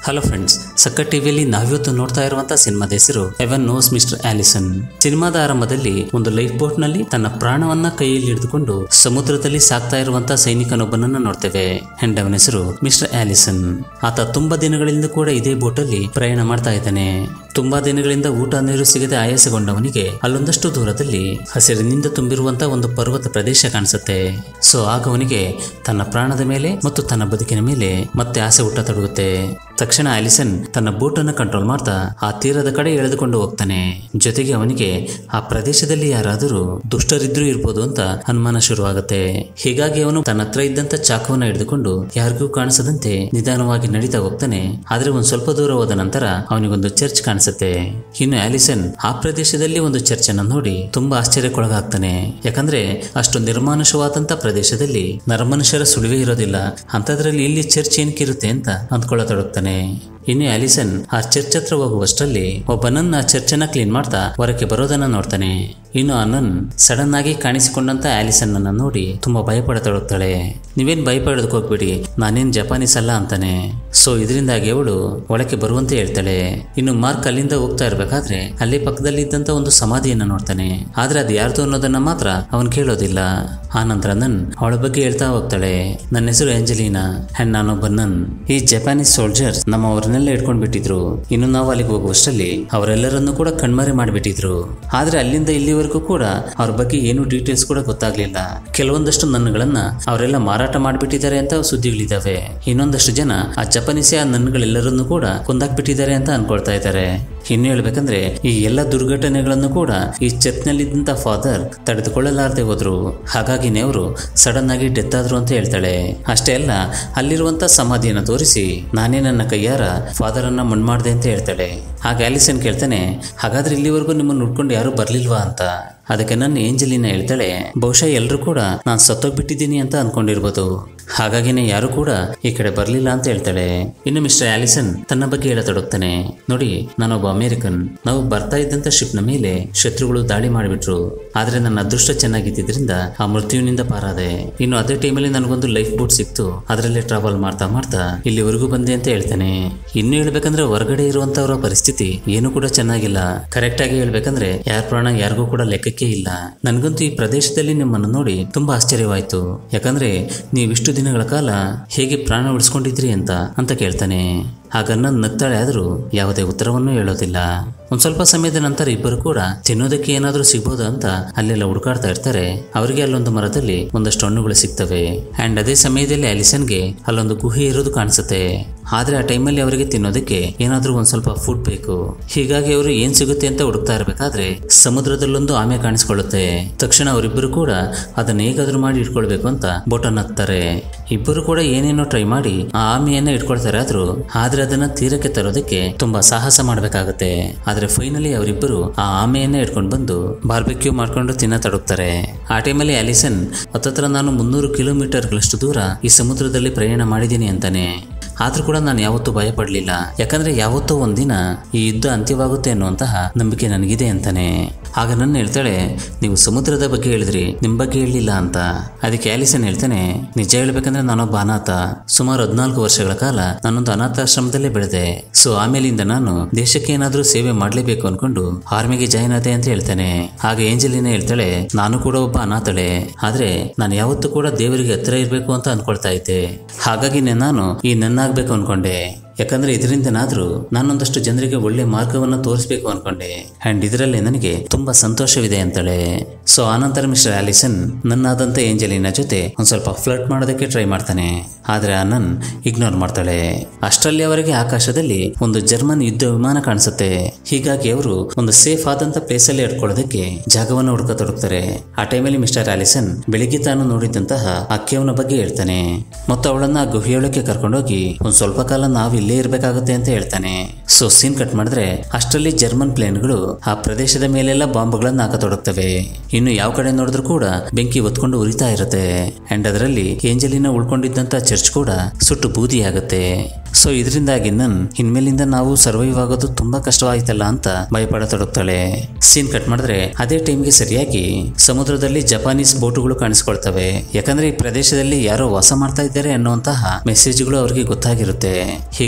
hello friends ಸಕ್ಕ ಟಿವಿಯಲ್ಲಿ ನಾವಿವತ್ತು ನೋಡ್ತಾ ಇರುವಂತ ಸಿನಿಮಾದ ಹೆಸರು ಎವನ್ ನೋಸ್ ಮಿಸ್ಟರ್ ಆಲಿಸನ್ ಸಿನಿಮಾದ ಆರಂಭದಲ್ಲಿ ಒಂದು ಲೈಫ್ ಬೋಟ್ ನಲ್ಲಿ ತನ್ನ ಪ್ರಾಣವನ್ನ ಕೈಯಲ್ಲಿ ಹಿಡಿದುಕೊಂಡು ಸಮುದ್ರದಲ್ಲಿ ಸಾಕ್ತಾ ಇರುವಂತ ಸೈನಿಕನೊಬ್ಬನನ್ನ ನೋಡ್ತೇವೆ ಅಂಡ್ ಅವನ ಹೆಸರು ಮಿಸ್ಟರ್ ಆಲಿಸನ್ ಆತ ತುಂಬಾ ದಿನಗಳಿಂದ ಕೂಡ ಇದೇ ಬೋಟ್ ಅಲ್ಲಿ ಪ್ರಯಾಣ ಮಾಡ್ತಾ ಇದ್ದಾನೆ ತುಂಬಾ ದಿನಗಳಿಂದ ಊಟ ನೀರು ಸಿಗದೆ ಆಯಾಸಗೊಂಡವನಿಗೆ ಅಲ್ಲೊಂದಷ್ಟು ದೂರದಲ್ಲಿ ಹಸಿರಿನಿಂದ ತುಂಬಿರುವಂತ ಒಂದು ಪರ್ವತ ಪ್ರದೇಶ ಕಾಣಿಸುತ್ತೆ ಸೊ ಆಗ ಅವನಿಗೆ ತನ್ನ ಪ್ರಾಣದ ಮೇಲೆ ಮತ್ತು ತನ್ನ ಬದುಕಿನ ಮೇಲೆ ಮತ್ತೆ ಆಸೆ ಹುಟ್ಟತೊಡಗುತ್ತೆ ತಕ್ಷಣ ಆಲಿಸನ್ ತನ್ನ ಬೋಟನ್ನು ಕಂಟ್ರೋಲ್ ಮಾಡ್ತಾ ಆ ತೀರದ ಕಡೆ ಎಳೆದುಕೊಂಡು ಹೋಗ್ತಾನೆ ಜೊತೆಗೆ ಅವನಿಗೆ ಆ ಪ್ರದೇಶದಲ್ಲಿ ಯಾರಾದರೂ ದುಷ್ಟರಿದ್ರೂ ಇರ್ಬೋದು ಅಂತ ಅನುಮಾನ ಶುರುವಾಗುತ್ತೆ ಹೀಗಾಗಿ ಅವನು ತನ್ನ ಹತ್ರ ಇದ್ದಂತ ಚಾಕುವನ್ನ ಹಿಡಿದುಕೊಂಡು ಯಾರಿಗೂ ಕಾಣಿಸದಂತೆ ನಿಧಾನವಾಗಿ ನಡೀತಾ ಹೋಗ್ತಾನೆ ಆದ್ರೆ ಒಂದ್ ಸ್ವಲ್ಪ ದೂರ ಹೋದ ನಂತರ ಅವನಿಗೊಂದು ಚರ್ಚ್ ಕಾಣಿಸುತ್ತೆ ಇನ್ನು ಆಲಿಸನ್ ಆ ಪ್ರದೇಶದಲ್ಲಿ ಒಂದು ಚರ್ಚ್ ಅನ್ನ ನೋಡಿ ತುಂಬಾ ಆಶ್ಚರ್ಯಕ್ಕೊಳಗಾಗ್ತಾನೆ ಯಾಕಂದ್ರೆ ಅಷ್ಟು ನಿರ್ಮಾನುಷವಾದಂತ ಪ್ರದೇಶದಲ್ಲಿ ನರಮನುಷ್ಯರ ಸುಳಿವೇ ಇರೋದಿಲ್ಲ ಅಂತದ್ರಲ್ಲಿ ಇಲ್ಲಿ ಚರ್ಚ್ ಏನಕ್ಕಿರುತ್ತೆ ಅಂತ ಅಂದ್ಕೊಳ್ಳತೊಡಗ್ತಾನೆ ಇನ್ನು ಆಲಿಸನ್ ಆ ಚರ್ಚ್ ಹತ್ರ ಹೋಗುವಷ್ಟರಲ್ಲಿ ಒಬ್ಬ ನನ್ ಆ ಚರ್ಚನ್ನ ಕ್ಲೀನ್ ಮಾಡ್ತಾ ಹೊರಕ್ಕೆ ಬರೋದನ್ನ ನೋಡ್ತಾನೆ ಇನ್ನು ಆ ನನ್ ಸಡನ್ ಆಗಿ ಕಾಣಿಸಿಕೊಂಡಂತ ಆಲಿಸನ್ ಅನ್ನ ನೋಡಿ ತುಂಬಾ ಭಯಪಡತೊಡಗ್ತಾಳೆ ನೀವೇನ್ ಭಯಪಡೋದಕ್ಕೆ ಹೋಗ್ಬಿಡಿ ನಾನೇನ್ ಜಪಾನೀಸ್ ಅಲ್ಲ ಅಂತಾನೆ ಸೊ ಇದರಿಂದಾಗಿ ಅವಳು ಒಳಕ್ಕೆ ಬರುವಂತೆ ಹೇಳ್ತಾಳೆ ಇನ್ನು ಮಾರ್ಕ್ ಅಲ್ಲಿಂದ ಹೋಗ್ತಾ ಇರ್ಬೇಕಾದ್ರೆ ಅಲ್ಲಿ ಪಕ್ಕದಲ್ಲಿ ಇದ್ದಂತ ಒಂದು ಸಮಾಧಿಯನ್ನ ನೋಡ್ತಾನೆ ಆದ್ರೆ ಅದು ಯಾರ್ದು ಅನ್ನೋದನ್ನ ಮಾತ್ರ ಅವನ್ ಕೇಳೋದಿಲ್ಲ ಆ ನಂತರ ನನ್ ಅವಳ ಬಗ್ಗೆ ಹೇಳ್ತಾ ಹೋಗ್ತಾಳೆ ನನ್ನ ಹೆಸರು ಆಂಜಲೀನಾ ಅಂಡ್ ನಾನೊಬ್ಬ ನನ್ ಈ ಜಪಾನೀಸ್ ಸೋಲ್ಜರ್ಸ್ ನಮ್ಮ ಅವ್ರನ್ನೆಲ್ಲ ಇಟ್ಕೊಂಡ್ ಬಿಟ್ಟಿದ್ರು ಇನ್ನು ನಾವು ಅಲ್ಲಿಗೆ ಹೋಗುವಷ್ಟರಲ್ಲಿ ಅವರೆಲ್ಲರನ್ನು ಕೂಡ ಕಣ್ಮರೆ ಮಾಡಿಬಿಟ್ಟಿದ್ರು ಆದ್ರೆ ಅಲ್ಲಿಂದ ಇಲ್ಲಿವರೆಗೂ ಕೂಡ ಅವ್ರ ಬಗ್ಗೆ ಏನು ಡೀಟೇಲ್ಸ್ ಕೂಡ ಗೊತ್ತಾಗ್ಲಿಲ್ಲ ಕೆಲವೊಂದಷ್ಟು ನನ್ಗಳನ್ನ ಅವರೆಲ್ಲ ಮಾರಾಟ ಮಾಡಿಬಿಟ್ಟಿದ್ದಾರೆ ಅಂತ ಸುದ್ದಿಗಳಿದಾವೆ ಇನ್ನೊಂದಷ್ಟು ಜನ ಆ ಜಪಾನೀಸ್ ಆ ನನ್ಗಳೆಲ್ಲರನ್ನು ಕೂಡ ಕೊಂದಾಕ್ಬಿಟ್ಟಿದ್ದಾರೆ ಅಂತ ಅನ್ಕೊಳ್ತಾ ಇದ್ದಾರೆ ಇನ್ನು ಹೇಳ್ಬೇಕಂದ್ರೆ ಈ ಎಲ್ಲ ದುರ್ಘಟನೆಗಳನ್ನು ಕೂಡ ಈ ಚರ್ಚ್ನಲ್ಲಿದ್ದಂತ ಫಾದರ್ ತಡೆದುಕೊಳ್ಳಲಾರದೆ ಹೋದ್ರು ಹಾಗಾಗಿನೇ ಅವರು ಸಡನ್ ಆಗಿ ಡೆತ್ ಆದ್ರು ಅಂತ ಹೇಳ್ತಾಳೆ ಅಷ್ಟೇ ಅಲ್ಲ ಅಲ್ಲಿರುವಂತ ಸಮಾಧಿಯನ್ನು ತೋರಿಸಿ ನಾನೇ ನನ್ನ ಕೈಯಾರ ಫಾದರ್ ಅನ್ನ ಮಣ್ಣು ಮಾಡಿದೆ ಅಂತ ಹೇಳ್ತಾಳೆ ಆಗ ಆಲಿಸನ್ ಕೇಳ್ತಾನೆ ಹಾಗಾದ್ರೆ ಇಲ್ಲಿವರೆಗೂ ನಿಮ್ಮನ್ನು ಹುಡ್ಕೊಂಡು ಯಾರು ಬರ್ಲಿಲ್ವಾ ಅಂತ ಅದಕ್ಕೆ ನನ್ನ ಏಂಜಲಿನ ಹೇಳ್ತಾಳೆ ಬಹುಶಃ ಎಲ್ಲರೂ ಕೂಡ ನಾನು ಸತ್ತೋಗ್ಬಿಟ್ಟಿದ್ದೀನಿ ಅಂತ ಅನ್ಕೊಂಡಿರ್ಬೋದು ಹಾಗಾಗಿನೇ ಯಾರು ಕೂಡ ಈ ಕಡೆ ಬರ್ಲಿಲ್ಲ ಅಂತ ಹೇಳ್ತಾಳೆ ಇನ್ನು ಮಿಸ್ಟರ್ ಆಲಿಸನ್ ತನ್ನ ಬಗ್ಗೆ ಹೇಳತೊಡಗ್ತಾನೆ ನೋಡಿ ನಾನೊಬ್ಬ ಅಮೇರಿಕನ್ ನಾವು ಬರ್ತಾ ಇದ್ದಂತ ಶಿಪ್ನ ಮೇಲೆ ಶತ್ರುಗಳು ದಾಳಿ ಮಾಡಿಬಿಟ್ರು ಆದ್ರೆ ನನ್ನ ಅದೃಷ್ಟ ಚೆನ್ನಾಗಿದ್ದರಿಂದ ಆ ಮೃತ್ಯುವಿನಿಂದ ಪಾರಾದೆ ಇನ್ನು ಅದೇ ಟೈಮಲ್ಲಿ ನನಗೊಂದು ಲೈಫ್ ಬೋಟ್ ಸಿಕ್ತು ಅದರಲ್ಲೇ ಟ್ರಾವೆಲ್ ಮಾಡ್ತಾ ಮಾಡ್ತಾ ಇಲ್ಲಿವರೆಗೂ ಬಂದೆ ಅಂತ ಹೇಳ್ತಾನೆ ಇನ್ನು ಹೇಳ್ಬೇಕಂದ್ರೆ ಹೊರಗಡೆ ಇರುವಂತವರ ಪರಿಸ್ಥಿತಿ ಏನು ಕೂಡ ಚೆನ್ನಾಗಿಲ್ಲ ಕರೆಕ್ಟ್ ಆಗಿ ಹೇಳ್ಬೇಕಂದ್ರೆ ಯಾರ ಪ್ರಾಣ ಯಾರಿಗೂ ಕೂಡ ಲೆಕ್ಕಕ್ಕೆ ಇಲ್ಲ ನನ್ಗಂತೂ ಈ ಪ್ರದೇಶದಲ್ಲಿ ನಿಮ್ಮನ್ನು ನೋಡಿ ತುಂಬಾ ಆಶ್ಚರ್ಯವಾಯ್ತು ಯಾಕಂದ್ರೆ ನೀವಿಷ್ಟು ದಿನಗಳ ಕಾಲ ಹೇಗೆ ಪ್ರಾಣ ಉಳಿಸ್ಕೊಂಡಿದ್ರಿ ಅಂತ ಅಂತ ಕೇಳ್ತಾನೆ ಆಗ ನನ್ನ ನಗ್ತಾಳೆ ಆದರೂ ಯಾವುದೇ ಉತ್ತರವನ್ನು ಹೇಳೋದಿಲ್ಲ ಒಂದ್ ಸ್ವಲ್ಪ ಸಮಯದ ನಂತರ ಇಬ್ಬರು ಕೂಡ ತಿನ್ನೋದಕ್ಕೆ ಏನಾದರೂ ಸಿಗ್ಬೋದು ಅಂತ ಅಲ್ಲೆಲ್ಲ ಹುಡುಕಾಡ್ತಾ ಇರ್ತಾರೆ ಅವರಿಗೆ ಅಲ್ಲೊಂದು ಮರದಲ್ಲಿ ಒಂದಷ್ಟು ಹಣ್ಣುಗಳು ಸಿಗ್ತವೆ ಅಂಡ್ ಅದೇ ಸಮಯದಲ್ಲಿ ಆಲಿಸನ್ಗೆ ಅಲ್ಲೊಂದು ಗುಹೆ ಇರೋದು ಕಾಣಿಸುತ್ತೆ ಆದ್ರೆ ಆ ಟೈಮಲ್ಲಿ ಅವರಿಗೆ ತಿನ್ನೋದಕ್ಕೆ ಏನಾದರೂ ಒಂದ್ ಸ್ವಲ್ಪ ಫುಡ್ ಬೇಕು ಹೀಗಾಗಿ ಅವರು ಏನ್ ಸಿಗುತ್ತೆ ಅಂತ ಹುಡುಕ್ತಾ ಇರ್ಬೇಕಾದ್ರೆ ಸಮುದ್ರದಲ್ಲೊಂದು ಆಮೆ ಕಾಣಿಸ್ಕೊಳ್ಳುತ್ತೆ ತಕ್ಷಣ ಅವರಿಬ್ಬರು ಕೂಡ ಅದನ್ನ ಹೇಗಾದ್ರೂ ಮಾಡಿ ಇಟ್ಕೊಳ್ಬೇಕು ಅಂತ ಬೋಟನ್ನು ಹತ್ತಾರೆ ಇಬ್ಬರು ಕೂಡ ಏನೇನೋ ಟ್ರೈ ಮಾಡಿ ಆ ಆಮೆಯನ್ನ ಇಟ್ಕೊಳ್ತಾರೆ ಆದ್ರೂ ಆದ್ರೆ ಅದನ್ನ ತೀರಕ್ಕೆ ತರೋದಕ್ಕೆ ತುಂಬಾ ಸಾಹಸ ಮಾಡ್ಬೇಕಾಗತ್ತೆ ಆದ್ರೆ ಫೈನಲಿ ಅವರಿಬ್ಬರು ಆ ಆಮೆಯನ್ನ ಇಟ್ಕೊಂಡು ಬಂದು ಬಾರ್ಬೆಕ್ಯೂ ಮಾಡ್ಕೊಂಡು ತಿನ್ನ ತಡಗ್ತಾರೆ ಆ ಟೈಮಲ್ಲಿ ಆಲಿಸನ್ ಹತ್ತತ್ರ ನಾನು ಮುನ್ನೂರು ಕಿಲೋಮೀಟರ್ಗಳಷ್ಟು ದೂರ ಈ ಸಮುದ್ರದಲ್ಲಿ ಪ್ರಯಾಣ ಮಾಡಿದ್ದೀನಿ ಅಂತಾನೆ ಆದ್ರೂ ಕೂಡ ನಾನು ಯಾವತ್ತೂ ಭಯ ಪಡಲಿಲ್ಲ ಯಾಕಂದ್ರೆ ಯಾವತ್ತೋ ಒಂದಿನ ಈ ಯುದ್ಧ ಅಂತ್ಯವಾಗುತ್ತೆ ಅನ್ನುವಂತಹ ನಂಬಿಕೆ ನನಗಿದೆ ಅಂತಾನೆ ಆಗ ನನ್ನ ಹೇಳ್ತಾಳೆ ನೀವು ಸಮುದ್ರದ ಬಗ್ಗೆ ಹೇಳಿದ್ರಿ ನಿಮ್ ಬಗ್ಗೆ ಹೇಳಲಿಲ್ಲ ಅಂತ ಅದಕ್ಕೆ ಆಲಿಸನ್ ಹೇಳ್ತಾನೆ ನಿಜ ಹೇಳ್ಬೇಕಂದ್ರೆ ನಾನೊಬ್ಬ ಅನಾಥ ಸುಮಾರು ಹದಿನಾಲ್ಕು ವರ್ಷಗಳ ಕಾಲ ನಾನೊಂದು ಅನಾಥಾಶ್ರಮದಲ್ಲೇ ಬೆಳೆದೆ ಸೊ ಆಮೇಲಿಂದ ನಾನು ದೇಶಕ್ಕೆ ಏನಾದ್ರೂ ಸೇವೆ ಮಾಡ್ಲೇಬೇಕು ಅನ್ಕೊಂಡು ಆರ್ಮಿಗೆ ಜಾಯ್ನ್ ಆದೆ ಅಂತ ಹೇಳ್ತಾನೆ ಆಗ ಏಂಜಲಿನ ಹೇಳ್ತಾಳೆ ನಾನು ಕೂಡ ಒಬ್ಬ ಅನಾಥಳೆ ಆದ್ರೆ ನಾನು ಯಾವತ್ತೂ ಕೂಡ ದೇವರಿಗೆ ಹತ್ರ ಇರಬೇಕು ಅಂತ ಅನ್ಕೊಳ್ತಾ ಇದ್ದೆ ಹಾಗಾಗಿನೇ ನಾನು ಈ ನನ್ನಾಗ್ಬೇಕು ಅನ್ಕೊಂಡೆ ಯಾಕಂದ್ರೆ ಇದರಿಂದನಾದ್ರೂ ನಾನೊಂದಷ್ಟು ಜನರಿಗೆ ಒಳ್ಳೆ ಮಾರ್ಗವನ್ನು ತೋರಿಸ್ಬೇಕು ಅನ್ಕೊಂಡೆ ಅಂಡ್ ಇದರಲ್ಲಿ ನನಗೆ ತುಂಬಾ ಸಂತೋಷವಿದೆ ಅಂತಾಳೆ ಸೊ ಆನಂತರ ಮಿಸ್ಟರ್ ಆಲಿಸನ್ ನನ್ನಾದಂತ ಏಂಜಲಿನ ಜೊತೆ ಒಂದ್ ಸ್ವಲ್ಪ ಫ್ಲರ್ಟ್ ಮಾಡೋದಕ್ಕೆ ಟ್ರೈ ಮಾಡ್ತಾನೆ ಆದ್ರೆ ಆನನ್ ಇಗ್ನೋರ್ ಮಾಡ್ತಾಳೆ ಅಷ್ಟರಲ್ಲಿ ಅವರಿಗೆ ಆಕಾಶದಲ್ಲಿ ಒಂದು ಜರ್ಮನ್ ಯುದ್ಧ ವಿಮಾನ ಕಾಣಿಸುತ್ತೆ ಹೀಗಾಗಿ ಅವರು ಒಂದು ಸೇಫ್ ಆದಂತ ಪ್ಲೇಸ್ ಅಲ್ಲಿ ಇಟ್ಕೊಳ್ಳೋದಕ್ಕೆ ಜಾಗವನ್ನು ಹುಡುಕತೊಡಗ್ತಾರೆ ಆ ಟೈಮಲ್ಲಿ ಮಿಸ್ಟರ್ ಆಲಿಸನ್ ಬೆಳಿಗ್ಗೆ ತಾನು ನೋಡಿದಂತಹ ಅಕ್ಕಿಯವನ ಬಗ್ಗೆ ಹೇಳ್ತಾನೆ ಮತ್ತು ಅವಳನ್ನ ಆ ಗುಹೆಯೊಳಕ್ಕೆ ಕರ್ಕೊಂಡೋಗಿ ಒಂದ್ ಸ್ವಲ್ಪ ಕಾಲ ನಾವು ಇಲ್ಲೇ ಇರ್ಬೇಕಾಗುತ್ತೆ ಅಂತ ಹೇಳ್ತಾನೆ ಸೊ ಸೀನ್ ಕಟ್ ಮಾಡಿದ್ರೆ ಅಷ್ಟರಲ್ಲಿ ಜರ್ಮನ್ ಪ್ಲೇನ್ಗಳು ಆ ಪ್ರದೇಶದ ಮೇಲೆಲ್ಲ ಬಾಂಬ್ಗಳನ್ನ ಹಾಕತೊಡಗ್ತವೆ ಇನ್ನು ಯಾವ ಕಡೆ ನೋಡಿದ್ರು ಕೂಡ ಬೆಂಕಿ ಒತ್ಕೊಂಡು ಉರಿತಾ ಇರುತ್ತೆ ಅಂಡ್ ಅದರಲ್ಲಿ ಏಂಜಲಿನ ಉಳ್ಕೊಂಡಿದ್ದಂತ ಚರ್ಚ್ ಕೂಡ ಸುಟ್ಟು ಬೂದಿಯಾಗುತ್ತೆ ಸೊ ಇದರಿಂದಾಗಿ ನನ್ ಇನ್ಮೇಲಿಂದ ನಾವು ಸರ್ವೈವ್ ಆಗೋದು ತುಂಬಾ ಕಷ್ಟವಾಯ್ತಲ್ಲ ಅಂತ ಭಯಪಡತೊಡಗ್ತಾಳೆ ಸೀನ್ ಕಟ್ ಮಾಡಿದ್ರೆ ಅದೇ ಟೈಮ್ಗೆ ಸರಿಯಾಗಿ ಸಮುದ್ರದಲ್ಲಿ ಜಪಾನೀಸ್ ಬೋಟುಗಳು ಕಾಣಿಸ್ಕೊಳ್ತವೆ ಯಾಕಂದ್ರೆ ಈ ಪ್ರದೇಶದಲ್ಲಿ ಯಾರೋ ವಾಸ ಮಾಡ್ತಾ ಇದ್ದಾರೆ ಅನ್ನುವಂತಹ ಮೆಸೇಜ್ಗಳು ಅವ್ರಿಗೆ ಗೊತ್ತಾಗಿರುತ್ತೆ ಹೀಗಾಗಿ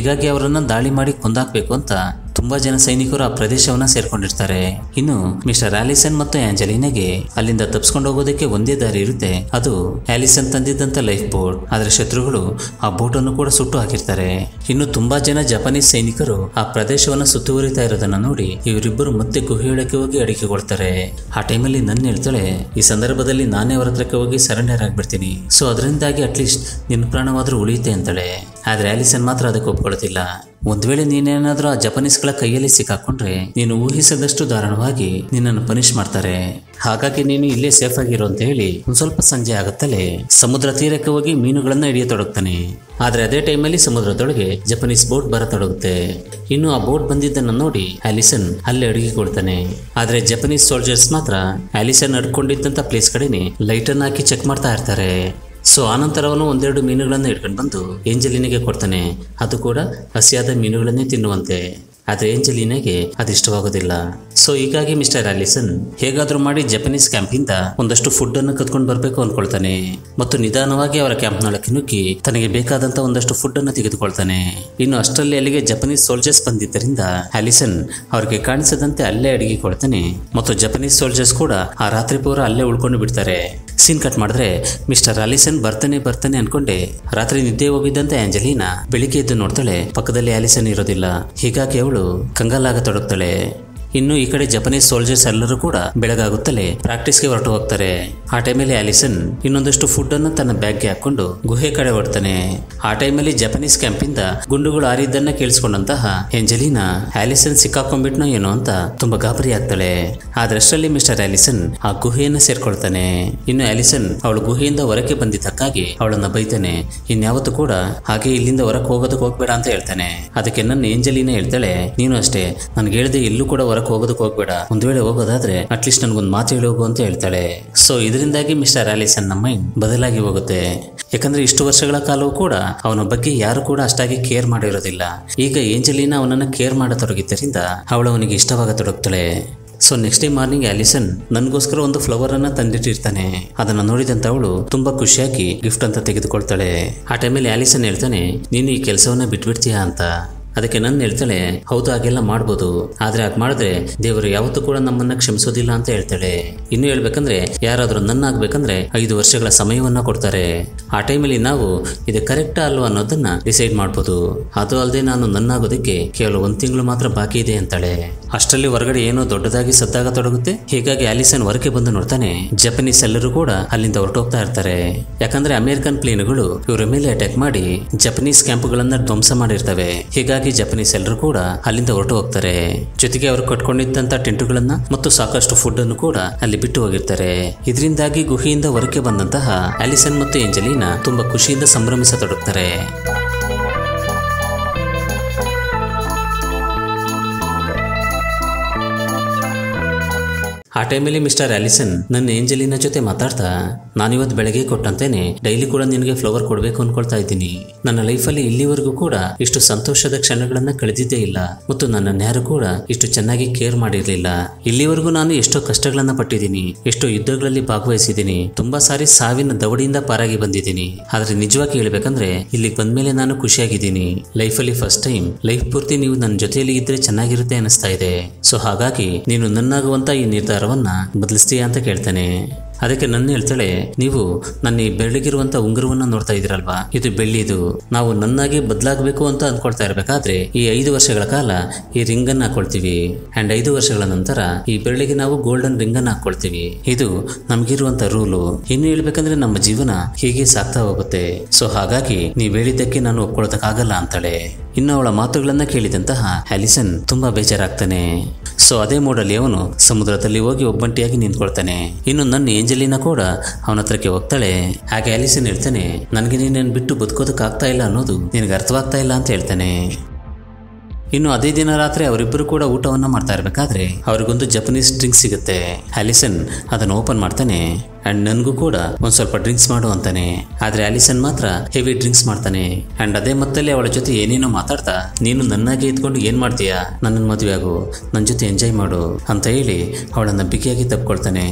ಹೀಗಾಗಿ ಅವರನ್ನ ದಾಳಿ ಮಾಡಿ ಕೊಂದಾಕ್ಬೇಕು ಅಂತ ತುಂಬಾ ಜನ ಸೈನಿಕರು ಆ ಪ್ರದೇಶವನ್ನ ಸೇರ್ಕೊಂಡಿರ್ತಾರೆ ಇನ್ನು ಮಿಸ್ಟರ್ ಆಲಿಸನ್ ಮತ್ತು ಆಂಜಲಿನಾಗೆ ಅಲ್ಲಿಂದ ತಪ್ಸ್ಕೊಂಡು ಹೋಗೋದಕ್ಕೆ ಒಂದೇ ದಾರಿ ಇರುತ್ತೆ ಅದು ಆಲಿಸನ್ ತಂದಿದ್ದಂತ ಲೈಫ್ ಬೋಟ್ ಆದ್ರೆ ಶತ್ರುಗಳು ಆ ಬೋಟ್ ಅನ್ನು ಕೂಡ ಸುಟ್ಟು ಹಾಕಿರ್ತಾರೆ ಇನ್ನು ತುಂಬಾ ಜನ ಜಪಾನೀಸ್ ಸೈನಿಕರು ಆ ಪ್ರದೇಶವನ್ನ ಸುತ್ತುವರಿತಾ ಇರೋದನ್ನ ನೋಡಿ ಇವರಿಬ್ಬರು ಮತ್ತೆ ಗುಹೆಯೊಳಗೆ ಹೋಗಿ ಅಡಿಕೆ ಕೊಡ್ತಾರೆ ಆ ಟೈಮಲ್ಲಿ ನನ್ನ ಹೇಳ್ತಾಳೆ ಈ ಸಂದರ್ಭದಲ್ಲಿ ನಾನೇ ಅವರ ಹತ್ರಕ್ಕೆ ಹೋಗಿ ಸರೆಂಡರ್ ಆಗ್ಬಿಡ್ತೀನಿ ಸೊ ಅದರಿಂದಾಗಿ ಅಟ್ಲೀಸ್ಟ್ ನಿನ್ನ ಪ್ರಾಣವಾದ್ರೂ ಉಳಿಯುತ್ತೆ ಅಂತಾಳೆ ಆದ್ರೆ ಆಲಿಸನ್ ಮಾತ್ರ ಅದಕ್ಕೆ ಒಪ್ಕೊಳ್ಳೋದಿಲ್ಲ ಒಂದ್ ವೇಳೆ ನೀನೇನಾದ್ರೂ ಆ ಜಪಾನೀಸ್ಗಳ ಕೈಯಲ್ಲಿ ಸಿಕ್ಕಾಕೊಂಡ್ರೆ ನೀನು ಊಹಿಸದಷ್ಟು ದಾರುಣವಾಗಿ ನಿನ್ನನ್ನು ಪನಿಷ್ ಮಾಡ್ತಾರೆ ಹಾಗಾಗಿ ನೀನು ಇಲ್ಲೇ ಸೇಫ್ ಆಗಿರು ಅಂತ ಹೇಳಿ ಒಂದ್ ಸ್ವಲ್ಪ ಸಂಜೆ ಆಗುತ್ತಲೇ ಸಮುದ್ರ ತೀರಕ್ಕೆ ಹೋಗಿ ಮೀನುಗಳನ್ನ ಹಿಡಿಯತೊಡಗ್ತಾನೆ ಆದ್ರೆ ಅದೇ ಟೈಮಲ್ಲಿ ಸಮುದ್ರದೊಳಗೆ ಜಪನೀಸ್ ಬೋಟ್ ಬರತೊಡಗುತ್ತೆ ಇನ್ನು ಆ ಬೋಟ್ ಬಂದಿದ್ದನ್ನು ನೋಡಿ ಆಲಿಸನ್ ಅಲ್ಲೇ ಅಡುಗೆ ಕೊಡ್ತಾನೆ ಆದ್ರೆ ಜಪನೀಸ್ ಸೋಲ್ಜರ್ಸ್ ಮಾತ್ರ ಆಲಿಸನ್ ಅಡ್ಕೊಂಡಿದ್ದಂತ ಪ್ಲೇಸ್ ಕಡೆನೆ ಲೈಟನ್ನು ಹಾಕಿ ಚೆಕ್ ಮಾಡ್ತಾ ಇರ್ತಾರೆ ಸೊ ಆನಂತರ ಅವನು ಒಂದೆರಡು ಮೀನುಗಳನ್ನು ಹಿಡ್ಕೊಂಡು ಬಂದು ಏಂಜಲಿನಿಗೆ ಕೊಡ್ತಾನೆ ಅದು ಕೂಡ ಹಸಿಯಾದ ಮೀನುಗಳನ್ನೇ ತಿನ್ನುವಂತೆ ಆದ್ರೆ ಏಂಜಲಿನಾಗೆ ಅದಿಷ್ಟವಾಗೋದಿಲ್ಲ ಸೊ ಹೀಗಾಗಿ ಮಿಸ್ಟರ್ ಆಲಿಸನ್ ಹೇಗಾದ್ರೂ ಮಾಡಿ ಜಪನೀಸ್ ಕ್ಯಾಂಪಿಂದ ಒಂದಷ್ಟು ಫುಡ್ ಅನ್ನು ಕತ್ಕೊಂಡು ಬರಬೇಕು ಅನ್ಕೊಳ್ತಾನೆ ಮತ್ತು ನಿಧಾನವಾಗಿ ಅವರ ಕ್ಯಾಂಪ್ನೊಳಕ್ಕೆ ನುಗ್ಗಿ ತನಗೆ ಬೇಕಾದಂತ ಒಂದಷ್ಟು ಫುಡ್ ಅನ್ನು ತೆಗೆದುಕೊಳ್ತಾನೆ ಇನ್ನು ಅಷ್ಟರಲ್ಲಿ ಅಲ್ಲಿಗೆ ಜಪನೀಸ್ ಸೋಲ್ಜರ್ಸ್ ಬಂದಿದ್ದರಿಂದ ಆಲಿಸನ್ ಅವರಿಗೆ ಕಾಣಿಸದಂತೆ ಅಲ್ಲೇ ಅಡಿಗೆ ಕೊಡ್ತಾನೆ ಮತ್ತು ಜಪನೀಸ್ ಸೋಲ್ಜರ್ಸ್ ಕೂಡ ಆ ರಾತ್ರಿ ಪೂರ ಅಲ್ಲೇ ಉಳ್ಕೊಂಡು ಬಿಡ್ತಾರೆ ಸೀನ್ ಕಟ್ ಮಾಡಿದ್ರೆ ಮಿಸ್ಟರ್ ಆಲಿಸನ್ ಬರ್ತಾನೆ ಬರ್ತಾನೆ ಅನ್ಕೊಂಡೆ ರಾತ್ರಿ ನಿದ್ದೆ ಹೋಗಿದ್ದಂತೆ ಆಂಜಲಿನಾ ಬೆಳಿಗ್ಗೆ ಎದ್ದು ನೋಡ್ತಾಳೆ ಪಕ್ಕದಲ್ಲಿ ಆಲಿಸನ್ ಇರೋದಿಲ್ಲ ಹೀಗಾಗಿ ಅವಳು ಕಂಗಾಲಾಗತೊಡಗ್ತಾಳೆ ಇನ್ನು ಈ ಕಡೆ ಜಪನೀಸ್ ಸೋಲ್ಜರ್ಸ್ ಎಲ್ಲರೂ ಕೂಡ ಬೆಳಗಾಗುತ್ತಲೇ ಪ್ರಾಕ್ಟೀಸ್ಗೆ ಹೊರಟು ಹೋಗ್ತಾರೆ ಆ ಟೈಮಲ್ಲಿ ಆಲಿಸನ್ ಇನ್ನೊಂದಷ್ಟು ಫುಡ್ ಅನ್ನು ತನ್ನ ಬ್ಯಾಗ್ಗೆ ಹಾಕೊಂಡು ಗುಹೆ ಕಡೆ ಹೊಡ್ತಾನೆ ಆ ಟೈಮಲ್ಲಿ ಜಪನೀಸ್ ಕ್ಯಾಂಪಿಂದ ಗುಂಡುಗಳು ಆರಿದ್ದನ್ನ ಕೇಳಿಸ್ಕೊಂಡಂತಹ ಎಂಜಲಿನಾ ಆಲಿಸನ್ ಸಿಕ್ಕಾಕೊಂಡ್ಬಿಟ್ನೋ ಏನೋ ಅಂತ ತುಂಬಾ ಗಾಬರಿ ಆಗ್ತಾಳೆ ಆದ್ರಷ್ಟರಲ್ಲಿ ಮಿಸ್ಟರ್ ಆಲಿಸನ್ ಆ ಗುಹೆಯನ್ನ ಸೇರ್ಕೊಳ್ತಾನೆ ಇನ್ನು ಆಲಿಸನ್ ಅವಳು ಗುಹೆಯಿಂದ ಹೊರಕ್ಕೆ ಬಂದಿದ್ದಕ್ಕಾಗಿ ಅವಳನ್ನ ಬೈತಾನೆ ಇನ್ಯಾವತ್ತೂ ಕೂಡ ಹಾಗೆ ಇಲ್ಲಿಂದ ಹೊರಕ್ಕೆ ಹೋಗೋದಕ್ಕೆ ಹೋಗ್ಬೇಡ ಅಂತ ಹೇಳ್ತಾನೆ ಅದಕ್ಕೆ ನನ್ನ ಏಂಜಲಿನ ಹೇಳ್ತಾಳೆ ನೀನು ಅಷ್ಟೇ ನನ್ಗೆ ಹೇಳ್ದೆ ಎಲ್ಲೂ ಕೂಡ ಹೊರಕ್ಕೆ ಹೋಗೋದಕ್ಕೆ ಹೋಗ್ಬೇಡ ಒಂದ್ ವೇಳೆ ಹೋಗೋದಾದ್ರೆ ಅಟ್ಲೀಸ್ಟ್ ನನ್ಗೊಂದು ಮಾತು ಹೇಳಿ ಹೋಗು ಅಂತ ಹೇಳ್ತಾಳೆ ಸೊ ಇದರಿಂದಾಗಿ ಮಿಸ್ಟರ್ ಆಲಿಸನ್ ನಮ್ಮ ಮೈಂಡ್ ಬದಲಾಗಿ ಹೋಗುತ್ತೆ ಯಾಕಂದ್ರೆ ಇಷ್ಟು ವರ್ಷಗಳ ಕಾಲವೂ ಕೂಡ ಅವನ ಬಗ್ಗೆ ಯಾರು ಕೂಡ ಅಷ್ಟಾಗಿ ಕೇರ್ ಮಾಡಿರೋದಿಲ್ಲ ಈಗ ಏಂಜಲಿನ ಅವನನ್ನ ಕೇರ್ ಮಾಡತೊಡಗಿದ್ದರಿಂದ ಅವಳು ಅವನಿಗೆ ಇಷ್ಟವಾಗತೊಡಗ್ತಾಳೆ so next day morning Allison ನನಗೋಸ್ಕರ ಒಂದು ಫ್ಲವರ್ ಅನ್ನ ತಂದಿಟ್ಟಿರ್ತಾನೆ ಅದನ್ನ ನೋಡಿದಂತ ಅವಳು ತುಂಬಾ ಖುಷಿಯಾಗಿ ಗಿಫ್ಟ್ ಅಂತ ತೆಗೆದುಕೊಳ್ತಾಳೆ ಆ ಟೈಮಲ್ಲಿ ಆಲಿಸನ್ ಹೇಳ್ತಾನೆ ನೀನು ಈ ಕೆಲಸವನ್ನ ಬಿಟ್ಬಿಡ್ತೀಯಾ ಅಂತ ಅದಕ್ಕೆ ನನ್ನ ಹೇಳ್ತಾಳೆ ಹೌದು ಹಾಗೆಲ್ಲ ಮಾಡ್ಬೋದು ಆದ್ರೆ ಹಾಗೆ ಮಾಡಿದ್ರೆ ದೇವರು ಯಾವತ್ತೂ ಕೂಡ ನಮ್ಮನ್ನ ಕ್ಷಮಿಸೋದಿಲ್ಲ ಅಂತ ಹೇಳ್ತಾಳೆ ಇನ್ನು ಹೇಳ್ಬೇಕಂದ್ರೆ ಯಾರಾದ್ರೂ ನನ್ನ ಆಗ್ಬೇಕಂದ್ರೆ ಐದು ವರ್ಷಗಳ ಸಮಯವನ್ನ ಕೊಡ್ತಾರೆ ಆ ಟೈಮಲ್ಲಿ ನಾವು ಇದು ಕರೆಕ್ಟಾ ಅಲ್ವಾ ಅನ್ನೋದನ್ನ ಡಿಸೈಡ್ ಮಾಡ್ಬೋದು ಅದು ಅಲ್ಲದೆ ನಾನು ನನ್ನಾಗೋದಕ್ಕೆ ಕೇವಲ ಒಂದ್ ತಿಂಗಳು ಮಾತ್ರ ಬಾಕಿ ಇದೆ ಅಂತಾಳೆ ಅಷ್ಟರಲ್ಲಿ ಹೊರಗಡೆ ಏನೋ ದೊಡ್ಡದಾಗಿ ಸದ್ದಾಗ ತೊಡಗುತ್ತೆ ಹೀಗಾಗಿ ಆಲಿಸನ್ ಹೊರಗೆ ಬಂದು ನೋಡ್ತಾನೆ ಜಪನೀಸ್ ಎಲ್ಲರೂ ಕೂಡ ಅಲ್ಲಿಂದ ಹೊರಟೋಗ್ತಾ ಇರ್ತಾರೆ ಯಾಕಂದ್ರೆ ಅಮೆರಿಕನ್ ಪ್ಲೇನ್ಗಳು ಇವರ ಮೇಲೆ ಅಟ್ಯಾಕ್ ಮಾಡಿ ಜಪನೀಸ್ ಕ್ಯಾಂಪ್ಗಳನ್ನ ಧ್ವಂಸ ಮಾಡಿರ್ತವೆ ಹೀಗಾಗಿ ಜಪನೀಸ್ ಎಲ್ಲರೂ ಕೂಡ ಅಲ್ಲಿಂದ ಹೊರಟು ಹೋಗ್ತಾರೆ ಜೊತೆಗೆ ಅವರು ಕಟ್ಕೊಂಡಿದ್ದಂತ ಟೆಂಟುಗಳನ್ನ ಮತ್ತು ಸಾಕಷ್ಟು ಫುಡ್ ಅನ್ನು ಕೂಡ ಅಲ್ಲಿ ಬಿಟ್ಟು ಹೋಗಿರ್ತಾರೆ ಇದರಿಂದಾಗಿ ಗುಹೆಯಿಂದ ಹೊರಕ್ಕೆ ಬಂದಂತಹ ಆಲಿಸನ್ ಮತ್ತು ಏಂಜಲಿನಾ ತುಂಬಾ ಖುಷಿಯಿಂದ ಸಂಭ್ರಮಿಸತೊಡಗ್ತಾರೆ ಆ ಟೈಮಲ್ಲಿ ಮಿಸ್ಟರ್ ಆಲಿಸನ್ ನನ್ನ ಏಂಜಲಿನ ಜೊತೆ ಮಾತಾಡ್ತಾ ನಾನಿವತ್ತು ಬೆಳಗ್ಗೆ ಕೊಟ್ಟಂತೇನೆ ಡೈಲಿ ಕೂಡ ನಿನಗೆ ಫ್ಲವರ್ ಕೊಡಬೇಕು ಅನ್ಕೊಳ್ತಾ ಇದ್ದೀನಿ ನನ್ನ ಲೈಫಲ್ಲಿ ಇಲ್ಲಿವರೆಗೂ ಕೂಡ ಇಷ್ಟು ಸಂತೋಷದ ಕ್ಷಣಗಳನ್ನ ಕಳೆದಿದ್ದೇ ಇಲ್ಲ ಮತ್ತು ನನ್ನನ್ನು ಯಾರು ಕೂಡ ಇಷ್ಟು ಚೆನ್ನಾಗಿ ಕೇರ್ ಮಾಡಿರ್ಲಿಲ್ಲ ಇಲ್ಲಿವರೆಗೂ ನಾನು ಎಷ್ಟೋ ಕಷ್ಟಗಳನ್ನ ಪಟ್ಟಿದ್ದೀನಿ ಎಷ್ಟೋ ಯುದ್ಧಗಳಲ್ಲಿ ಭಾಗವಹಿಸಿದ್ದೀನಿ ತುಂಬಾ ಸಾರಿ ಸಾವಿನ ದವಡಿಯಿಂದ ಪಾರಾಗಿ ಬಂದಿದ್ದೀನಿ ಆದ್ರೆ ನಿಜವಾಗಿ ಹೇಳ್ಬೇಕಂದ್ರೆ ಇಲ್ಲಿಗೆ ಬಂದ್ಮೇಲೆ ನಾನು ಖುಷಿಯಾಗಿದ್ದೀನಿ ಲೈಫಲ್ಲಿ ಫಸ್ಟ್ ಟೈಮ್ ಲೈಫ್ ಪೂರ್ತಿ ನೀವು ನನ್ನ ಜೊತೆಯಲ್ಲಿ ಇದ್ರೆ ಚೆನ್ನಾಗಿರುತ್ತೆ ಅನಿಸ್ತಾ ಇದೆ ಸೊ ಹಾಗಾಗಿ ನೀನು ನನ್ನಾಗುವಂತ ಈ ನಿರ್ಧಾರವನ್ನ ಬದಲಿಸ್ತೀಯಾ ಅಂತ ಕೇಳ್ತಾನೆ ಅದಕ್ಕೆ ನನ್ನ ಹೇಳ್ತಾಳೆ ನೀವು ನನ್ನ ಈ ಬೆಳ್ಳಿಗಿರುವಂತ ಉಂಗುರವನ್ನ ನೋಡ್ತಾ ಇದ್ದೀರಲ್ವಾ ಇದು ಬೆಳ್ಳಿದು ನಾವು ನನ್ನಾಗಿ ಬದಲಾಗಬೇಕು ಅಂತ ಅನ್ಕೊಳ್ತಾ ಇರ್ಬೇಕಾದ್ರೆ ಈ ಐದು ವರ್ಷಗಳ ಕಾಲ ಈ ರಿಂಗ್ ಅನ್ನ ಹಾಕೊಳ್ತೀವಿ ಅಂಡ್ ಐದು ವರ್ಷಗಳ ನಂತರ ಈ ಬೆರಳಿಗೆ ನಾವು ಗೋಲ್ಡನ್ ರಿಂಗ್ ಅನ್ನ ಹಾಕೊಳ್ತೀವಿ ಇದು ನಮ್ಗಿರುವಂತ ರೂಲು ಇನ್ನು ಹೇಳ್ಬೇಕಂದ್ರೆ ನಮ್ಮ ಜೀವನ ಹೀಗೆ ಸಾಗ್ತಾ ಹೋಗುತ್ತೆ ಸೊ ಹಾಗಾಗಿ ನೀವ್ ಹೇಳಿದ್ದಕ್ಕೆ ನಾನು ಒಪ್ಕೊಳ್ಳೋದಕ್ಕಾಗಲ್ಲ ಅಂತಾಳೆ ಇನ್ನು ಅವಳ ಮಾತುಗಳನ್ನ ಕೇಳಿದಂತಹ ಹ್ಯಾಲಿಸನ್ ತುಂಬಾ ಬೇಜಾರಾಗ್ತಾನೆ ಸೊ ಅದೇ ಮೂಡಲ್ಲಿ ಅವನು ಸಮುದ್ರದಲ್ಲಿ ಹೋಗಿ ಒಬ್ಬಂಟಿಯಾಗಿ ನಿಂತ್ಕೊಳ್ತಾನೆ ಇನ್ನು ನನ್ನ ಏಂಜಲಿನ ಕೂಡ ಅವನ ಹತ್ರಕ್ಕೆ ಹೋಗ್ತಾಳೆ ಹಾಗೆ ಆಲಿಸನ್ ಹೇಳ್ತಾನೆ ನನಗೆ ನೀನನ್ನು ಬಿಟ್ಟು ಬದುಕೋದಕ್ಕೆ ಆಗ್ತಾ ಇಲ್ಲ ಅನ್ನೋದು ನಿನಗೆ ಅರ್ಥವಾಗ್ತಾ ಇಲ್ಲ ಅಂತ ಹೇಳ್ತಾನೆ ಇನ್ನು ಅದೇ ದಿನ ರಾತ್ರಿ ಅವರಿಬ್ಬರು ಕೂಡ ಊಟವನ್ನ ಮಾಡ್ತಾ ಇರಬೇಕಾದ್ರೆ ಅವ್ರಿಗೊಂದು ಜಪನೀಸ್ ಡ್ರಿಂಕ್ ಸಿಗುತ್ತೆ ಆಲಿಸನ್ ಅದನ್ನು ಓಪನ್ ಮಾಡ್ತಾನೆ ಅಂಡ್ ನನಗೂ ಕೂಡ ಒಂದ್ ಸ್ವಲ್ಪ ಡ್ರಿಂಕ್ಸ್ ಮಾಡು ಅಂತಾನೆ ಆದ್ರೆ ಆಲಿಸನ್ ಮಾತ್ರ ಹೆವಿ ಡ್ರಿಂಕ್ಸ್ ಮಾಡ್ತಾನೆ ಅಂಡ್ ಅದೇ ಮತ್ತಲ್ಲಿ ಅವಳ ಜೊತೆ ಏನೇನೋ ಮಾತಾಡ್ತಾ ನೀನು ನನ್ನಾಗೆ ಇದ್ಕೊಂಡು ಏನ್ ಮಾಡ್ತೀಯಾ ನನ್ನನ್ನು ಮದುವೆ ಆಗು ನನ್ನ ಜೊತೆ ಎಂಜಾಯ್ ಮಾಡು ಅಂತ ಹೇಳಿ ಅವಳನ್ನ ಬಿಗಿಯಾಗಿ ತಪ್ಕೊಳ್ತಾನೆ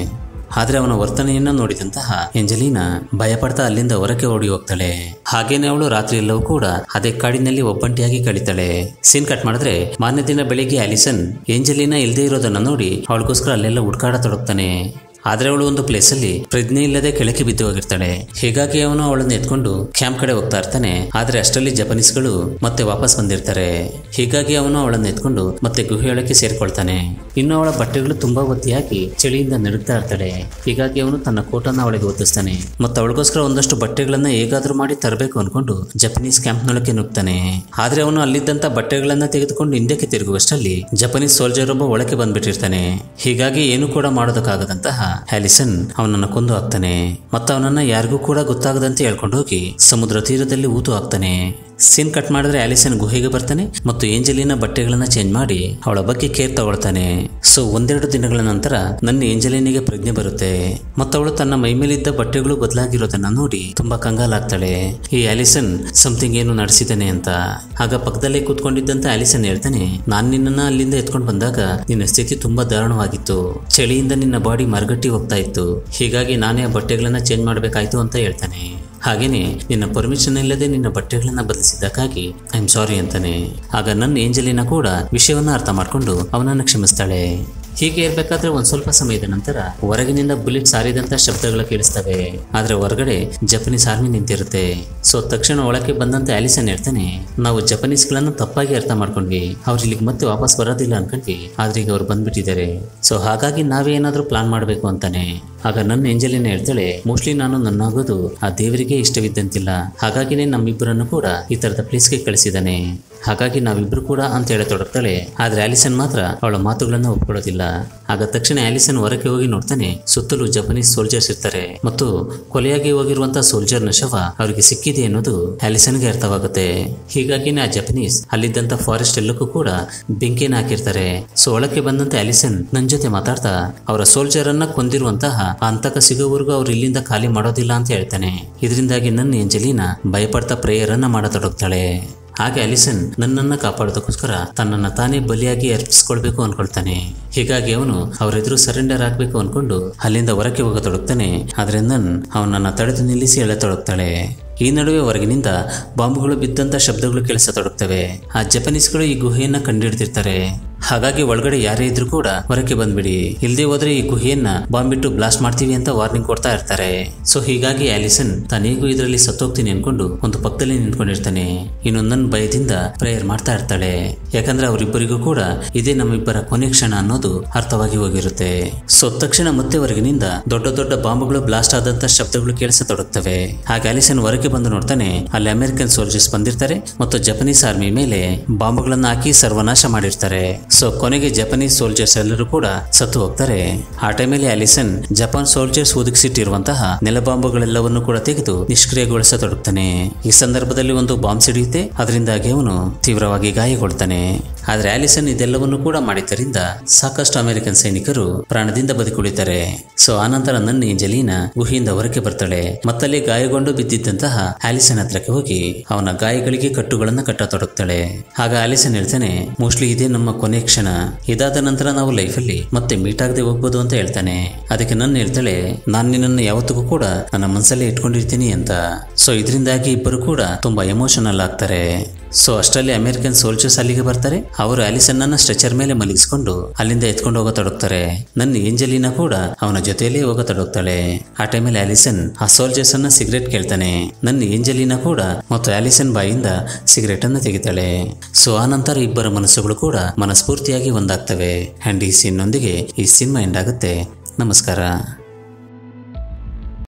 ಆದ್ರೆ ಅವನ ವರ್ತನೆಯನ್ನ ನೋಡಿದಂತಹ ಎಂಜಲೀನಾ ಭಯಪಡ್ತಾ ಅಲ್ಲಿಂದ ಹೊರಕ್ಕೆ ಓಡಿ ಹೋಗ್ತಾಳೆ ಹಾಗೇನೆ ಅವಳು ರಾತ್ರಿ ಎಲ್ಲವೂ ಕೂಡ ಅದೇ ಕಾಡಿನಲ್ಲಿ ಒಬ್ಬಂಟಿಯಾಗಿ ಕಳೀತಾಳೆ ಸೀನ್ ಕಟ್ ಮಾಡಿದ್ರೆ ಮಾರನೇ ದಿನ ಬೆಳಿಗ್ಗೆ ಆಲಿಸನ್ ಏಂಜಲೀನಾ ಇಲ್ಲದೆ ಇರೋದನ್ನ ನೋಡಿ ಅವಳಿಗೋಸ್ಕರ ಅಲ್ಲೆಲ್ಲ ಹುಡ್ಕಾಡತೊಡಗ್ತಾನೆ ಆದ್ರೆ ಅವಳು ಒಂದು ಪ್ಲೇಸಲ್ಲಿ ಪ್ರಜ್ಞೆ ಇಲ್ಲದೆ ಕೆಳಕ್ಕೆ ಬಿದ್ದು ಹೋಗಿರ್ತಾಳೆ ಹೀಗಾಗಿ ಅವನು ಅವಳನ್ನ ಎತ್ಕೊಂಡು ಕ್ಯಾಂಪ್ ಕಡೆ ಹೋಗ್ತಾ ಇರ್ತಾನೆ ಆದ್ರೆ ಅಷ್ಟರಲ್ಲಿ ಜಪನೀಸ್ಗಳು ಮತ್ತೆ ವಾಪಸ್ ಬಂದಿರ್ತಾರೆ ಹೀಗಾಗಿ ಅವನು ಅವಳನ್ನ ಎತ್ಕೊಂಡು ಮತ್ತೆ ಗುಹೆಯೊಳಕ್ಕೆ ಸೇರ್ಕೊಳ್ತಾನೆ ಇನ್ನು ಅವಳ ಬಟ್ಟೆಗಳು ತುಂಬಾ ಒತ್ತಿಯಾಗಿ ಚಳಿಯಿಂದ ನಡುಗ್ತಾ ಇರ್ತಾಳೆ ಹೀಗಾಗಿ ಅವನು ತನ್ನ ಕೋಟನ್ನ ಅವಳಿಗೆ ಒತ್ತಿಸ್ತಾನೆ ಮತ್ತೆ ಅವಳಿಗೋಸ್ಕರ ಒಂದಷ್ಟು ಬಟ್ಟೆಗಳನ್ನ ಹೇಗಾದ್ರೂ ಮಾಡಿ ತರಬೇಕು ಅನ್ಕೊಂಡು ಜಪನೀಸ್ ಕ್ಯಾಂಪ್ನೊಳಕ್ಕೆ ನುಗ್ತಾನೆ ಆದ್ರೆ ಅವನು ಅಲ್ಲಿದ್ದಂತ ಬಟ್ಟೆಗಳನ್ನ ತೆಗೆದುಕೊಂಡು ಹಿಂದಕ್ಕೆ ತಿರುಗುವಷ್ಟರಲ್ಲಿ ಜಪನೀಸ್ ಸೋಲ್ಜರ್ ಒಬ್ಬ ಒಳಕ್ಕೆ ಬಂದ್ಬಿಟ್ಟಿರ್ತಾನೆ ಹೀಗಾಗಿ ಏನು ಕೂಡ ಮಾಡೋದಕ್ಕಾಗದಂತಹ ಹ್ಯಾಲಿಸನ್ ಅವನನ್ನ ಕೊಂದು ಹಾಕ್ತಾನೆ ಮತ್ತು ಅವನನ್ನ ಯಾರಿಗೂ ಕೂಡ ಗೊತ್ತಾಗದಂತೆ ಹೇಳ್ಕೊಂಡು ಹೋಗಿ ಸಮುದ್ರ ತೀರದಲ್ಲಿ ಊತು ಹಾಕ್ತಾನೆ ಸೀನ್ ಕಟ್ ಮಾಡಿದ್ರೆ ಆಲಿಸನ್ ಗುಹೆಗೆ ಬರ್ತಾನೆ ಮತ್ತು ಏಂಜಲಿನ ಬಟ್ಟೆಗಳನ್ನ ಚೇಂಜ್ ಮಾಡಿ ಅವಳ ಬಗ್ಗೆ ಕೇರ್ ತಗೊಳ್ತಾನೆ ಸೊ ಒಂದೆರಡು ದಿನಗಳ ನಂತರ ನನ್ನ ಏಂಜಲಿನಿಗೆ ಪ್ರಜ್ಞೆ ಬರುತ್ತೆ ಮತ್ತು ಅವಳು ತನ್ನ ಮೈ ಮೇಲಿದ್ದ ಬಟ್ಟೆಗಳು ಬದಲಾಗಿರೋದನ್ನ ನೋಡಿ ತುಂಬಾ ಕಂಗಾಲಾಗ್ತಾಳೆ ಈ ಆಲಿಸನ್ ಸಮಥಿಂಗ್ ಏನು ನಡೆಸಿದ್ದಾನೆ ಅಂತ ಆಗ ಪಕ್ಕದಲ್ಲೇ ಕೂತ್ಕೊಂಡಿದ್ದಂತ ಆಲಿಸನ್ ಹೇಳ್ತಾನೆ ನಾನ್ ನಿನ್ನನ್ನ ಅಲ್ಲಿಂದ ಎತ್ಕೊಂಡು ಬಂದಾಗ ನಿನ್ನ ಸ್ಥಿತಿ ತುಂಬಾ ದಾರುಣವಾಗಿತ್ತು ಚಳಿಯಿಂದ ನಿನ್ನ ಬಾಡಿ ಮರಗಟ್ಟಿ ಹೋಗ್ತಾ ಇತ್ತು ಹೀಗಾಗಿ ನಾನೇ ಆ ಬಟ್ಟೆಗಳನ್ನ ಚೇಂಜ್ ಮಾಡ್ಬೇಕಾಯ್ತು ಅಂತ ಹೇಳ್ತಾನೆ ಹಾಗೇನೆ ನಿನ್ನ ಪರ್ಮಿಷನ್ ಇಲ್ಲದೆ ನಿನ್ನ ಬಟ್ಟೆಗಳನ್ನ ಬದಲಿಸಿದ್ದಕ್ಕಾಗಿ ಐ ಆಮ್ ಸಾರಿ ಅಂತಾನೆ ಆಗ ನನ್ನ ಏಂಜಲಿನ ಕೂಡ ವಿಷಯವನ್ನ ಅರ್ಥ ಮಾಡ್ಕೊಂಡು ಅವನನ್ನ ಕ್ಷಮಿಸ್ತಾಳೆ ಹೀಗೆ ಇರ್ಬೇಕಾದ್ರೆ ಒಂದ್ ಸ್ವಲ್ಪ ಸಮಯದ ನಂತರ ಹೊರಗಿನಿಂದ ಬುಲೆಟ್ ಸಾರಿದಂತ ಶಬ್ದಗಳು ಕೇಳಿಸ್ತವೆ ಆದ್ರೆ ಹೊರಗಡೆ ಜಪನೀಸ್ ಆರ್ಮಿ ನಿಂತಿರುತ್ತೆ ಸೊ ತಕ್ಷಣ ಒಳಕ್ಕೆ ಬಂದಂತ ಆಲಿಸನ್ ಹೇಳ್ತಾನೆ ನಾವು ಜಪನೀಸ್ಗಳನ್ನು ತಪ್ಪಾಗಿ ಅರ್ಥ ಮಾಡ್ಕೊಂಡ್ವಿ ಅವ್ರು ಇಲ್ಲಿಗೆ ಮತ್ತೆ ವಾಪಸ್ ಬರೋದಿಲ್ಲ ಅನ್ಕೊಂಡ್ವಿ ಆದ್ರೆ ಈಗ ಅವ್ರು ಬಂದ್ಬಿಟ್ಟಿದ್ದಾರೆ ಸೊ ಹಾಗಾಗಿ ನಾವೇ ಏನಾದ್ರೂ ಪ್ಲಾನ್ ಮಾಡಬೇಕು ಅಂತಾನೆ ಆಗ ನನ್ನ ಎಂಜಲಿನ ಹೇಳ್ತಾಳೆ ಮೋಸ್ಟ್ಲಿ ನಾನು ನನ್ನಾಗೋದು ಆ ದೇವರಿಗೆ ಇಷ್ಟವಿದ್ದಂತಿಲ್ಲ ಹಾಗಾಗಿನೇ ನಮ್ಮಿಬ್ಬರನ್ನು ಕೂಡ ಈ ತರದ ಪ್ಲೇಸ್ಗೆ ಕಳಿಸಿದ್ದಾನೆ ಹಾಗಾಗಿ ನಾವಿಬ್ರು ಕೂಡ ಅಂತ ಹೇಳತೊಡಗ್ತಾಳೆ ಆದ್ರೆ ಆಲಿಸನ್ ಮಾತ್ರ ಅವಳ ಮಾತುಗಳನ್ನ ಒಪ್ಕೊಳ್ಳೋದಿಲ್ಲ ಆಗ ತಕ್ಷಣ ಆಲಿಸನ್ ಹೊರಗೆ ಹೋಗಿ ನೋಡ್ತಾನೆ ಸುತ್ತಲೂ ಜಪನೀಸ್ ಸೋಲ್ಜರ್ಸ್ ಇರ್ತಾರೆ ಮತ್ತು ಕೊಲೆಯಾಗಿ ಹೋಗಿರುವಂತಹ ಸೋಲ್ಜರ್ನ ಶವ ಅವರಿಗೆ ಸಿಕ್ಕಿದೆ ಅನ್ನೋದು ಆಲಿಸನ್ಗೆ ಅರ್ಥವಾಗುತ್ತೆ ಹೀಗಾಗಿನೇ ಆ ಜಪನೀಸ್ ಅಲ್ಲಿದ್ದಂತ ಫಾರೆಸ್ಟ್ ಎಲ್ಲಕ್ಕೂ ಕೂಡ ಬೆಂಕಿನ ಹಾಕಿರ್ತಾರೆ ಸೊ ಒಳಕ್ಕೆ ಬಂದಂತ ಆಲಿಸನ್ ನನ್ ಜೊತೆ ಮಾತಾಡ್ತಾ ಅವರ ಸೋಲ್ಜರ್ ಅನ್ನ ಕೊಂದಿರುವಂತಹ ಆ ಹಂತಕ ಸಿಗೋವರೆಗೂ ಅವ್ರು ಇಲ್ಲಿಂದ ಖಾಲಿ ಮಾಡೋದಿಲ್ಲ ಅಂತ ಹೇಳ್ತಾನೆ ಇದರಿಂದಾಗಿ ನನ್ನ ಎಂಜಲಿನ ಭಯಪಡ್ತಾ ಪ್ರೇಯರ್ ಅನ್ನ ಮಾಡತೊಡಗ್ತಾಳೆ ಹಾಗೆ ಅಲಿಸನ್ ನನ್ನನ್ನ ಕಾಪಾಡೋದಕ್ಕೋಸ್ಕರ ತನ್ನನ್ನ ತಾನೇ ಬಲಿಯಾಗಿ ಅರ್ಪಿಸ್ಕೊಳ್ಬೇಕು ಅನ್ಕೊಳ್ತಾನೆ ಹೀಗಾಗಿ ಅವನು ಅವರೆದುರು ಸರೆಂಡರ್ ಆಗ್ಬೇಕು ಅನ್ಕೊಂಡು ಅಲ್ಲಿಂದ ಹೊರಕ್ಕೆ ಹೋಗತೊಡಗ್ತಾನೆ ಆದ್ರೆ ನನ್ ಅವನನ್ನ ತಡೆದು ನಿಲ್ಲಿಸಿ ಎಳೆತೊಡಗ್ತಾಳೆ ಈ ನಡುವೆ ಹೊರಗಿನಿಂದ ಬಾಂಬುಗಳು ಬಿದ್ದಂತ ಶಬ್ದಗಳು ಕೇಳಿಸತೊಡಗ್ತವೆ ಆ ಜಪನೀಸ್ಗಳು ಈ ಗುಹೆಯನ್ನ ಕಂಡಿಡ್ತಿರ್ತಾರೆ ಹಾಗಾಗಿ ಒಳಗಡೆ ಯಾರೇ ಇದ್ರೂ ಕೂಡ ಹೊರಕ್ಕೆ ಬಂದ್ಬಿಡಿ ಇಲ್ಲದೆ ಹೋದ್ರೆ ಈ ಗುಹೆಯನ್ನ ಬಾಂಬ್ ಬಿಟ್ಟು ಬ್ಲಾಸ್ಟ್ ಮಾಡ್ತೀವಿ ಅಂತ ವಾರ್ನಿಂಗ್ ಕೊಡ್ತಾ ಇರ್ತಾರೆ ಸೊ ಹೀಗಾಗಿ ಆಲಿಸನ್ ತಾನೇಗೂ ಇದರಲ್ಲಿ ಸತ್ತೋಗ್ತೀನಿ ಅನ್ಕೊಂಡು ಒಂದು ಪಕ್ಕದಲ್ಲಿ ನಿಂತ್ಕೊಂಡಿರ್ತಾನೆ ಇನ್ನು ನನ್ನ ಭಯದಿಂದ ಪ್ರೇಯರ್ ಮಾಡ್ತಾ ಇರ್ತಾಳೆ ಯಾಕಂದ್ರೆ ಅವರಿಬ್ಬರಿಗೂ ಕೂಡ ಇದೇ ನಮ್ಮಿಬ್ಬರ ಕೊನೆ ಕ್ಷಣ ಅನ್ನೋದು ಅರ್ಥವಾಗಿ ಹೋಗಿರುತ್ತೆ ಸೊ ತಕ್ಷಣ ಮತ್ತೆ ಹೊರಗಿನಿಂದ ದೊಡ್ಡ ದೊಡ್ಡ ಬಾಂಬುಗಳು ಬ್ಲಾಸ್ಟ್ ಆದಂತ ಶಬ್ದಗಳು ಕೇಳಿಸತೊಡಗ್ತವೆ ಹಾಗೆ ಆಲಿಸನ್ ಹೊರಗೆ ಬಂದು ನೋಡ್ತಾನೆ ಅಲ್ಲಿ ಅಮೆರಿಕನ್ ಸೋಲ್ಜರ್ಸ್ ಬಂದಿರ್ತಾರೆ ಮತ್ತು ಜಪನೀಸ್ ಆರ್ಮಿ ಮೇಲೆ ಬಾಂಬುಗಳನ್ನ ಹಾಕಿ ಸರ್ವನಾಶ ಮಾಡಿರ್ತಾರೆ ಸೊ ಕೊನೆಗೆ ಜಪನೀಸ್ ಸೋಲ್ಜರ್ಸ್ ಎಲ್ಲರೂ ಕೂಡ ಸತ್ತು ಹೋಗ್ತಾರೆ ಆ ಟೈಮಲ್ಲಿ ಆಲಿಸನ್ ಜಪಾನ್ ಸೋಲ್ಜರ್ಸ್ ಒದಗಿಸಿಟ್ಟಿರುವಂತಹ ನೆಲಬಾಂಬುಗಳೆಲ್ಲವನ್ನು ಕೂಡ ತೆಗೆದು ನಿಷ್ಕ್ರಿಯಗೊಳಿಸತೊಡಗ್ತಾನೆ ಈ ಸಂದರ್ಭದಲ್ಲಿ ಒಂದು ಬಾಂಬ್ ಸಿಡಿಯುತ್ತೆ ಅದರಿಂದಾಗಿ ಅವನು ತೀವ್ರವಾಗಿ ಗಾಯಗೊಳ್ತಾನೆ ಆದ್ರೆ ಆಲಿಸನ್ ಇದೆಲ್ಲವನ್ನು ಕೂಡ ಮಾಡಿದ್ದರಿಂದ ಸಾಕಷ್ಟು ಅಮೆರಿಕನ್ ಸೈನಿಕರು ಪ್ರಾಣದಿಂದ ಬದುಕುಳಿತಾರೆ ಸೊ ಆನಂತರ ನನ್ನ ಏಂಜಲೀನ ಗುಹೆಯಿಂದ ಹೊರಗೆ ಬರ್ತಾಳೆ ಮತ್ತಲ್ಲಿ ಗಾಯಗೊಂಡು ಬಿದ್ದಿದ್ದಂತಹ ಆಲಿಸನ್ ಹತ್ರಕ್ಕೆ ಹೋಗಿ ಅವನ ಗಾಯಗಳಿಗೆ ಕಟ್ಟುಗಳನ್ನ ಕಟ್ಟತೊಡಗ್ತಾಳೆ ಆಗ ಆಲಿಸನ್ ಹೇಳ್ತಾನೆ ಮೋಸ್ಟ್ಲಿ ಇದೇ ನಮ್ಮ ಕೊನೆ ಕ್ಷಣ ಇದಾದ ನಂತರ ನಾವು ಲೈಫಲ್ಲಿ ಮತ್ತೆ ಮೀಟ್ ಆಗದೆ ಹೋಗ್ಬೋದು ಅಂತ ಹೇಳ್ತಾನೆ ಅದಕ್ಕೆ ನನ್ನ ಹೇಳ್ತಾಳೆ ನಾನು ನಿನ್ನನ್ನು ಯಾವತ್ತಿಗೂ ಕೂಡ ನನ್ನ ಮನಸ್ಸಲ್ಲೇ ಇಟ್ಕೊಂಡಿರ್ತೀನಿ ಅಂತ ಸೊ ಇದರಿಂದಾಗಿ ಇಬ್ಬರು ಕೂಡ ತುಂಬಾ ಎಮೋಷನಲ್ ಆಗ್ತಾರೆ ಸೊ ಅಷ್ಟರಲ್ಲಿ ಅಮೆರಿಕನ್ ಸೋಲ್ಜರ್ಸ್ ಅಲ್ಲಿಗೆ ಬರ್ತಾರೆ ಅವರು ಆಲಿಸನ್ ಅನ್ನ ಸ್ಟ್ರೆಚರ್ ಮೇಲೆ ಮಲಗಿಸ್ಕೊಂಡು ಅಲ್ಲಿಂದ ಎತ್ಕೊಂಡು ಹೋಗತೊಡಗ್ತಾರೆ ನನ್ನ ಏಂಜಲಿನ ಕೂಡ ಅವನ ಜೊತೆಯಲ್ಲೇ ಹೋಗತೊಡಗ್ತಾಳೆ ಆ ಟೈಮಲ್ಲಿ ಆಲಿಸನ್ ಆ ಸೋಲ್ಜರ್ಸ್ ಅನ್ನ ಸಿಗರೆಟ್ ಕೇಳ್ತಾನೆ ನನ್ನ ಏಂಜಲಿನ ಕೂಡ ಮತ್ತು ಆಲಿಸನ್ ಬಾಯಿಂದ ಸಿಗರೆಟ್ ಅನ್ನ ತೆಗಿತಾಳೆ ಸೊ ಆ ನಂತರ ಇಬ್ಬರ ಮನಸ್ಸುಗಳು ಕೂಡ ಮನಸ್ಫೂರ್ತಿಯಾಗಿ ಒಂದಾಗ್ತವೆ ಅಂಡ್ ಈ ಸೀನ್ನೊಂದಿಗೆ ಈ ಸಿನಿಮಾ ಎಂಡ್ ಆಗುತ್ತೆ ನಮಸ್ಕಾರ